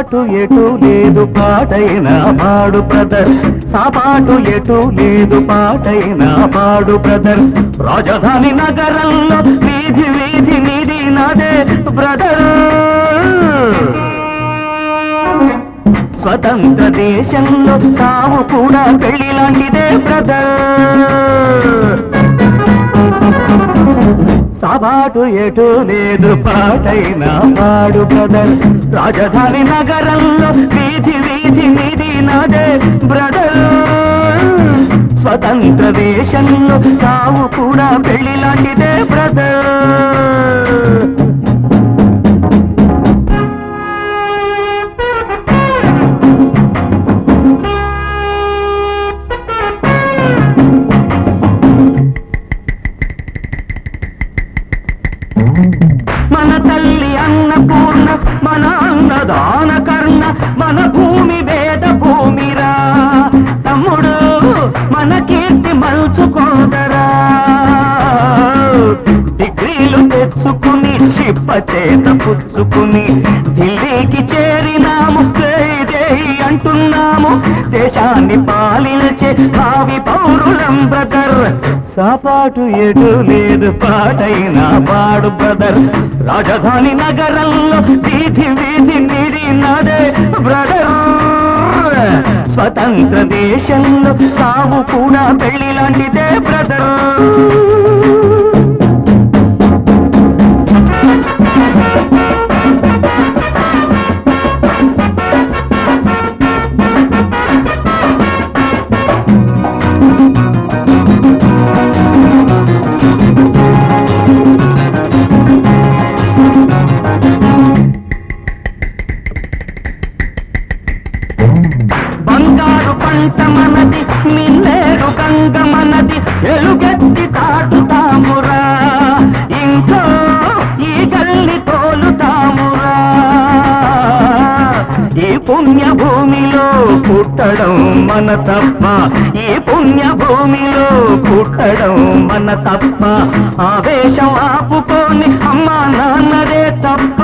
సాపాటు ఎటు లేదు పాటైన పాడు బ్రదర్ సాపాటు ఎటు లేదు పాటైన పాడు బ్రదర్ రాజధాని నగరంలో వీధి వీధి నీది నాదే బ్రదర్ స్వతంత్ర దేశంలో తాము కూడా పెళ్లి లాంటిదే బ్రదర్ సాబాటు ఎటు లేదు పాటైన పాడు బ్రదర్ రాజధాని నగరంలో వీధి వీధి నీది నాదే బ్రదర్ స్వతంత్ర దేశంలో తాము కూడా పెళ్లి లాంటిదే బ్రదర్ మన తల్లి అన్నపూర్ణ మన అన్నదాన కర్ణ మన భూమి వేద భూమిరా తమ్ముడు మన కీర్తి మలుచుకోదరా డిగ్రీలు తెచ్చుకుని చిప్ప చేత పుచ్చుకుని ఢిల్లీకి చేరినాము జై జై అంటున్నాము దేశాన్ని పాలించే భావి పౌరులం బ్రదర్ సాపాటు ఎటు లేదు పాటైన పాడు బ్రదర్ రాజధాని నగరంలో వీధి వీధి నీడి నాదే బ్రదర్ స్వతంత్ర దేశంలో సాగు కూడా పెళ్లి లాంటిదే బ్రదర్ బంగారు పంట మనది మిన్నేరు గంగ మనది ఎలుగెత్తి తాటుతామురా ఇంట్లో ఈ గల్లి తోలుతామురా ఈ పుణ్య భూమిలో పుట్టడం మన తప్ప ఈ పుణ్య భూమిలో పుట్టడం మన తప్ప ఆవేశం ఆపుకొని అమ్మా నాన్నదే తప్ప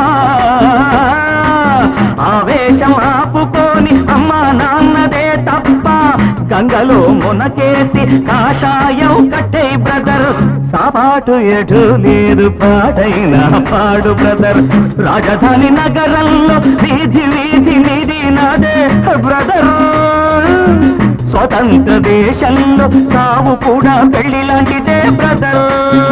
ఆవేశం ఆపుకొని అమ్మా నాన్నదే తప్ప గంగలో మునకేసి కాషాయం కట్టే బ్రదర్ సాపాటు ఎటు లేదు పాటైన పాడు బ్రదర్ రాజధాని నగరంలో వీధి వీధి నీది నాదే బ్రదర్ స్వతంత్ర దేశంలో సావు కూడా పెళ్లి లాంటిదే బ్రదర్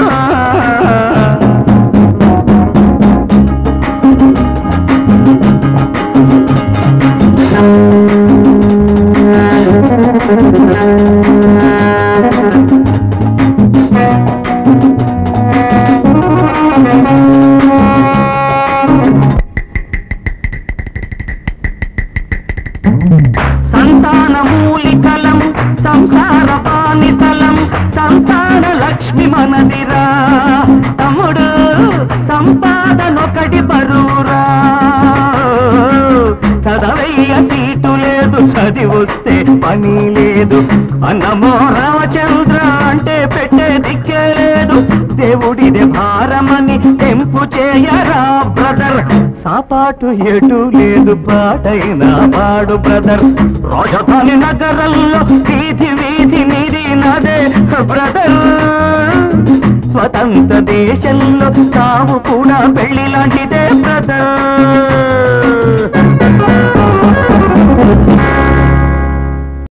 సంతాన మూలికలం సంసార బానిసలం సంతాన లక్ష్మి మనదిరా తమ్ముడు సంపాదనొకటి బరువురా చదవయ్య సీటు లేదు చదివొస్తే పని లేదు అన్నమో రామచంద్ర అంటే పెట్టే దిక్కే లేదు దేవుడిదే భారమని తెంపు చేయరా బ్రదర్ సాపాటు ఎటు లేదు పాటైన పాడు బ్రదర్ రాజధాని నగరంలో వీధి వీధి నీది నాదే బ్రదర్ స్వతంత్ర దేశంలో తాము కూడా పెళ్లి లాంటిదే బ్రదర్